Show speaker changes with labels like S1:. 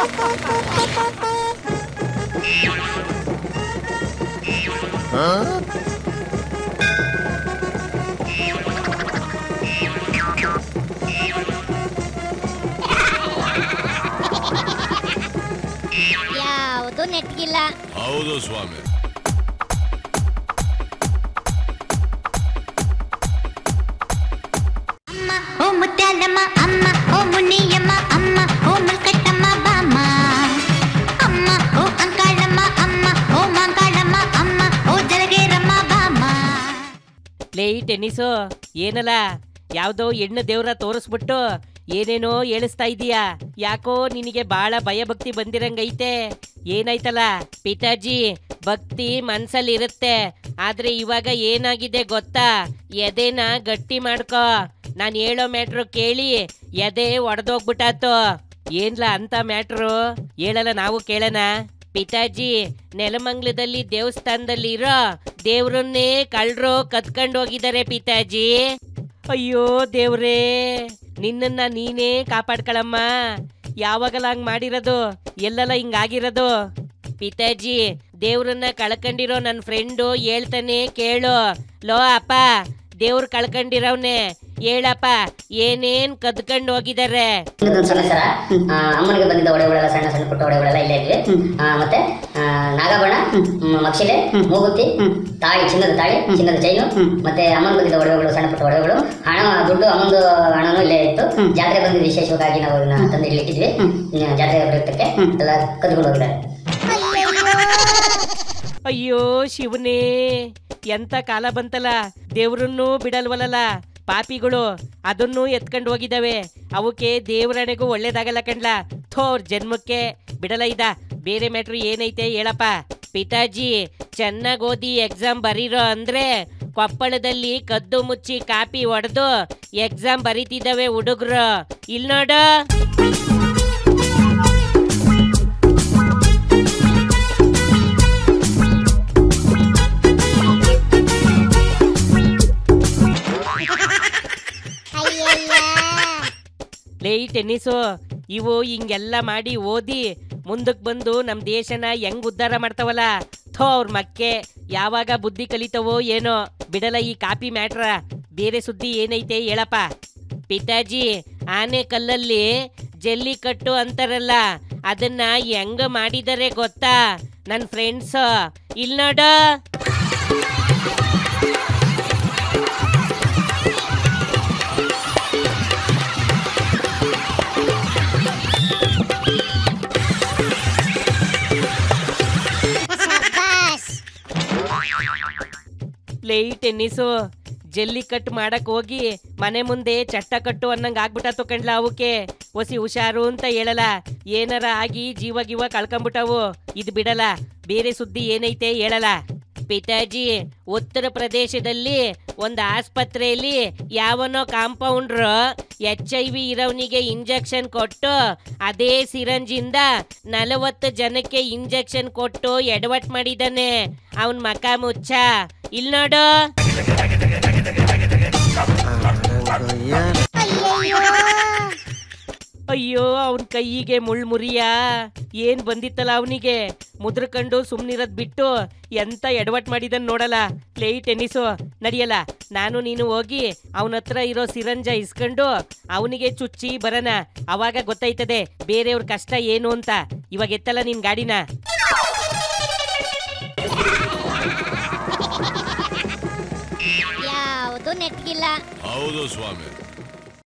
S1: ಯಾವುದು ನೆಟ್ಗಿಲ್ಲ
S2: ಹೌದು ಸ್ವಾಮಿ
S1: ಅಮ್ಮ ಓ ಮುತ್ಯಾಲಮ್ಮ ಅಮ್ಮ ಓ ಮುನಿಯಮ್ಮ ಅಮ್ಮ ಓ ಮುಲ್ಕಟ್ಟಮ್ಮ ಬಾಮ್ಮ ಅಮ್ಮ ಓ ಅಂಕಾಳಮ್ಮ ಅಮ್ಮ ಓ ಮಾಂಕಾಳಮ್ಮ ಅಮ್ಮ ಓ ಜಲಗೇರಮ್ಮ ಬಾಮ್ಮ
S3: ಲೇ ಈ ಟೆನ್ನಿಸು ಏನಲ್ಲ ಯಾವ್ದೋ ಹೆಣ್ಣು ದೇವ್ರ ತೋರಿಸ್ಬಿಟ್ಟು ಏನೇನೋ ಹೇಳಿಸ್ತಾ ಇದೀಯಾ ಯಾಕೋ ನಿನಗೆ ಬಾಳ ಭಯ ಭಕ್ತಿ ಬಂದಿರಂಗೈತೆ ಏನಾಯ್ತಲ್ಲ ಪಿತಾಜಿ ಭಕ್ತಿ ಮನ್ಸಲ್ಲಿರುತ್ತೆ ಆದ್ರೆ ಇವಾಗ ಏನಾಗಿದೆ ಗೊತ್ತಾ ಎದೆನ ಗಟ್ಟಿ ಮಾಡ್ಕೋ ನಾನ್ ಹೇಳೋ ಮ್ಯಾಟ್ರು ಕೇಳಿ ಎದೆ ಒಡೆದೋಗ್ಬಿಟ್ಟಾತು ಏನ್ಲ ಅಂತ ಮ್ಯಾಟ್ರು ಹೇಳಲ್ಲ ನಾವು ಕೇಳೋಣ ಪಿತಾಜಿ ನೆಲಮಂಗ್ಲದಲ್ಲಿ ದೇವಸ್ಥಾನದಲ್ಲಿ ಇರೋ ದೇವ್ರನ್ನೇ ಕಳ್ರು ಕತ್ಕೊಂಡು ಹೋಗಿದ್ದಾರೆ ಪಿತಾಜಿ ಅಯ್ಯೋ ದೇವ್ರೇ ನಿನ್ನನ್ನ ನೀನೇ ಕಾಪಾಡ್ಕೊಳಮ್ಮ ಯಾವಾಗಲ ಹಂಗ್ ಮಾಡಿರೋದು ಎಲ್ಲೆಲ್ಲ ಹಿಂಗಾಗಿರೋದು ಪಿತಾಜಿ ದೇವ್ರನ್ನ ಕಳ್ಕೊಂಡಿರೋ ನನ್ನ ಫ್ರೆಂಡು ಹೇಳ್ತಾನೆ ಕೇಳು ಲೋ ಅಪ್ಪ ದೇವ್ರು ಕಳ್ಕೊಂಡಿರೋವ್ನೆ ಹೇಳಪ್ಪ ಏನೇನ್ ಕದ್ಕೊಂಡು ಹೋಗಿದ್ದಾರೆ
S4: ಇನ್ನೊಂದು ಸಮಾಚಾರ ಆ, ಅಮ್ಮನಿಗೆ ಬಂದಿದ್ದ ಒಡೆಗಳೆಲ್ಲ ಸಣ್ಣ ಸಣ್ಣ ಪುಟ್ಟ ಒಡೆಗಳೆಲ್ಲ ಇಲ್ಲೇ ಇದ್ವಿ ಆ, ಮತ್ತೆ ಆ, ನಾಗಬಣ ಮ್, ಮಕ್ಷಿಲೆ ಮೂಗುತಿ ತಾಳಿ ಚಿನ್ನದ ತಾಳಿ ಚಿನ್ನದ ಚೈನು ಮತ್ತೆ ಅಮ್ಮನ ಬಂದಿದ್ದ ಒಡವೆಗಳು ಸಣ್ಣ ಪುಟ್ಟ ಒಡವೆಗಳು ಹಣ ದುಡ್ಡು ಅಮ್ಮಂದು ಹಣನೂ ಇಲ್ಲೇ ಇತ್ತು ಜಾತ್ರೆ ಬಂದಿದ್ದು ವಿಶೇಷವಾಗಿ ನಾವು ಇದನ್ನ ತಂದು ಇಲ್ಲಿ ಇಟ್ಟಿದ್ವಿ ಇನ್ನು ಜಾತ್ರೆ ಪ್ರಯುಕ್ತಕ್ಕೆ ಎಲ್ಲ ಕದ್ಕೊಂಡು ಹೋಗಿದ್ದಾರೆ
S3: ಅಯ್ಯೋ ಶಿವನೇ ಎಂತ ಕಾಲ ಬಂತಲ್ಲ ದೇವ್ರನ್ನೂ ಬಿಡಲ್ವಲ್ಲ ಪಾಪಿಗಳು ಅದನ್ನು ಎತ್ಕೊಂಡು ಹೋಗಿದಾವೆ ಅವಕ್ಕೆ ದೇವರಣೆಗೂ ಒಳ್ಳೇದಾಗಲ್ಲ ಕಣ್ಲ ಥೋರ್ ಜನ್ಮಕ್ಕೆ ಬಿಡಲ ಇದ ಬೇರೆ ಮ್ಯಾಟ್ರು ಏನೈತೆ ಹೇಳಪ್ಪ ಪಿತಾಜಿ ಚೆನ್ನಾಗ್ ಓದಿ ಎಕ್ಸಾಮ್ ಬರೀರೋ ಅಂದ್ರೆ ಕೊಪ್ಪಳದಲ್ಲಿ ಕದ್ದು ಮುಚ್ಚಿ ಕಾಪಿ ಹೊಡೆದು ಎಕ್ಸಾಮ್ ಬರೀತಿದ್ದಾವೆ ಹುಡುಗರು ಇಲ್ ನೋಡು ಲೇ ಈ ಟೆನ್ನಿಸು ಇವು ಹಿಂಗೆಲ್ಲ ಮಾಡಿ ಓದಿ ಮುಂದಕ್ಕೆ ಬಂದು ನಮ್ಮ ದೇಶನ ಹೆಂಗ್ ಉದ್ಧಾರ ಮಾಡ್ತಾವಲ್ಲ ಥೋ ಅವ್ರ ಮಕ್ಕೆ ಯಾವಾಗ ಬುದ್ಧಿ ಕಲಿತವೋ ಏನೋ ಬಿಡಲ್ಲ ಈ ಕಾಪಿ ಮ್ಯಾಟ್ರ ಬೇರೆ ಸುದ್ದಿ ಏನೈತೆ ಹೇಳಪ್ಪ ಪಿತಾಜಿ ಆನೆ ಕಲ್ಲಲ್ಲಿ ಜಲ್ಲಿಕಟ್ಟು ಅಂತಾರಲ್ಲ ಅದನ್ನ ಹೆಂಗ ಮಾಡಿದರೆ ಗೊತ್ತಾ ನನ್ನ ಫ್ರೆಂಡ್ಸ್ ಇಲ್ ನೋಡು ಲೇ ಈ ಟೆನ್ನಿಸು ಜಲ್ಲಿ ಕಟ್ ಮಾಡಕ್ ಹೋಗಿ ಮನೆ ಮುಂದೆ ಚಟ್ಟ ಕಟ್ಟು ಅನ್ನಂಗ್ ಆಗ್ಬಿಟ್ಟಾತು ಕಣ್ಲ ಅವಕ್ಕೆ ಒಸಿ ಹುಷಾರು ಅಂತ ಹೇಳಲ್ಲ ಏನಾರ ಆಗಿ ಜೀವ ಗೀವ ಕಳ್ಕೊಂಬಿಟ್ಟವು ಇದು ಬಿಡಲ್ಲ ಬೇರೆ ಸುದ್ದಿ ಏನೈತೆ ಹೇಳಲ್ಲ ಪಿತಾಜಿ ಉತ್ತರ ಪ್ರದೇಶದಲ್ಲಿ ಒಂದು ಆಸ್ಪತ್ರೆಯಲ್ಲಿ ಯಾವನೋ ಕಾಂಪೌಂಡ್ರು ಎಚ್ ಐ ವಿ ಇರೋವನಿಗೆ ಇಂಜೆಕ್ಷನ್ ಕೊಟ್ಟು ಅದೇ ಸಿರಂಜಿಂದ ನಲವತ್ತು ಜನಕ್ಕೆ ಇಂಜೆಕ್ಷನ್ ಕೊಟ್ಟು ಎಡವಟ್ ಮಾಡಿದಾನೆ ಅವನ್ ಮಕ ಮುಚ್ಚ ಇಲ್ ನೋಡು ಅಯ್ಯೋ ಅವನ್ ಕೈಯಿಗೆ ಮುಳ್ ಮುರಿಯ ಏನ್ ಬಂದಿತ್ತಲ್ಲ ಅವನಿಗೆ ಮುದ್ರಕಂಡು ಸುಮ್ನಿರೋದ್ ಬಿಟ್ಟು ಎಂತ ಎಡವಟ್ ಮಾಡಿದನ್ ನೋಡಲ್ಲ ಪ್ಲೇ ಟೆನ್ನಿಸು ನಡಿಯಲ್ಲ ನಾನು ನೀನು ಹೋಗಿ ಅವನ ಹತ್ರ ಇರೋ ಸಿರಂಜ ಇಸ್ಕೊಂಡು ಅವನಿಗೆ ಚುಚ್ಚಿ ಬರನ ಅವಾಗ ಗೊತ್ತೈತದೆ ಬೇರೆಯವ್ರ ಕಷ್ಟ ಏನು ಅಂತ ಇವಾಗ ಎತ್ತಲ್ಲ ನಿನ್ ಗಾಡಿನ
S1: ಯಾವುದು ನೆಟ್ಗಿಲ್ಲ
S2: ಹೌದು ಸ್ವಾಮಿ